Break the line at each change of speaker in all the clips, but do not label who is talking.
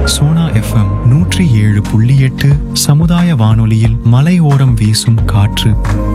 Sona FM நூற்றி ஏழு புள்ளி எட்டு சமுதாய வானொலியில் மலையோரம் வீசும் காற்று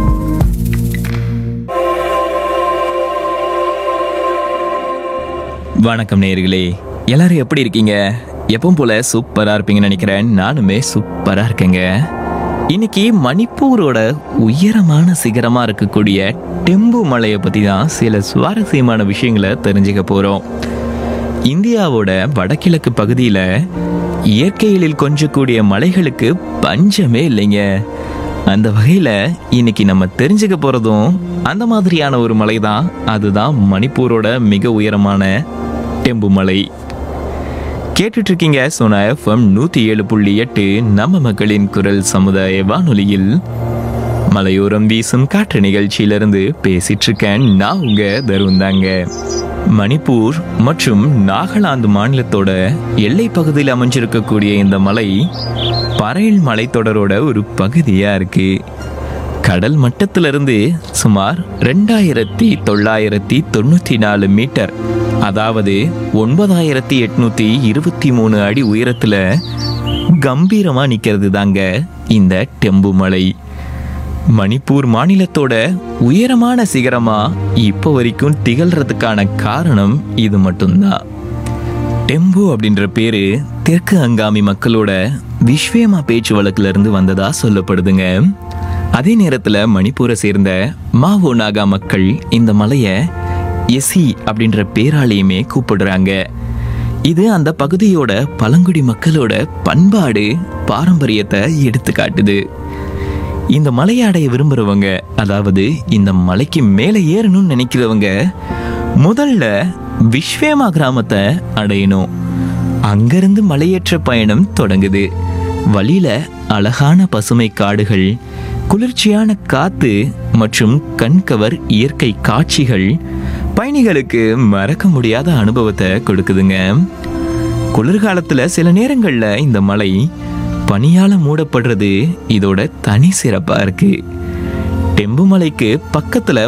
வணக்கம் நேயர்களே எல்லாரும் எப்படி இருக்கீங்க எப்பவும் போல சூப்பரா இருப்பீங்கன்னு நினைக்கிறேன் நானுமே சூப்பரா இருக்கேங்க இன்னைக்கு மணிப்பூரோட உயரமான சிகரமா இருக்கக்கூடிய டெம்பு மலையை பத்தி தான் சில சுவாரஸ்யமான விஷயங்களை தெரிஞ்சுக்க போறோம் இந்தியாவோட வடகிழக்கு பகுதியில இயற்கையில் கொஞ்சக்கூடிய மலைகளுக்கு பஞ்சமே இல்லைங்க அந்த வகையில இன்னைக்கு நம்ம தெரிஞ்சுக்க போறதும் அந்த மாதிரியான ஒரு மலை தான் அதுதான் மணிப்பூரோட மிக உயரமான டெம்பு மலை கேட்டுட்டு இருக்கீங்க சோனா எஃப்எம் நூத்தி ஏழு புள்ளி எட்டு நம்ம மக்களின் குரல் சமுதாய வானொலியில் மலையோரம் வீசும் காற்று நிகழ்ச்சியிலிருந்து பேசிட்டு இருக்கேன் நான் உங்க தருண் தாங்க மணிப்பூர் மற்றும் நாகாலாந்து மாநிலத்தோட எல்லை பகுதியில் அமைஞ்சிருக்கக்கூடிய இந்த மலை பறையல் மலைத்தொடரோட ஒரு பகுதியா இருக்கு கடல் மட்டத்திலிருந்து சுமார் ரெண்டாயிரத்தி தொள்ளாயிரத்தி தொண்ணூற்றி நாலு மீட்டர் அதாவது ஒன்பதாயிரத்தி எட்நூத்தி இருபத்தி மூணு அடி உயரத்துல கம்பீரமா நிக்கிறது தாங்க இந்த டெம்பு மலை மணிப்பூர் மாநிலத்தோட உயரமான சிகரமா இப்போ வரைக்கும் திகழ்றதுக்கான காரணம் இது மட்டும்தான் டெம்பு அப்படின்ற பேரு தெற்கு அங்காமி மக்களோட விஸ்வேமா பேச்சு வழக்குல இருந்து வந்ததா சொல்லப்படுதுங்க அதே நேரத்துல மணிப்பூரை சேர்ந்த மாவோ நாகா மக்கள் இந்த மலைய எசி அப்படின்ற பேராலையுமே கூப்பிடுறாங்க இது அந்த பகுதியோட பழங்குடி மக்களோட பண்பாடு பாரம்பரியத்தை எடுத்து காட்டுது இந்த மலையை அடைய விரும்புறவங்க அதாவது இந்த மலைக்கு மேலே ஏறணும்னு நினைக்கிறவங்க முதல்ல விஸ்வேமா கிராமத்தை அடையணும் அங்கிருந்து மலையேற்ற பயணம் தொடங்குது வழியில அழகான பசுமை காடுகள் குளிர்ச்சியான காத்து மற்றும் கண்கவர் இயற்கை காட்சிகள் பயணிகளுக்கு மறக்க முடியாத அனுபவத்தை கொடுக்குதுங்க குளிர்காலத்துல சில நேரங்கள்ல இந்த மலை பனியால மூடப்படுறது இதோட தனி சிறப்பா இருக்கு டெம்பு மலைக்கு பக்கத்துல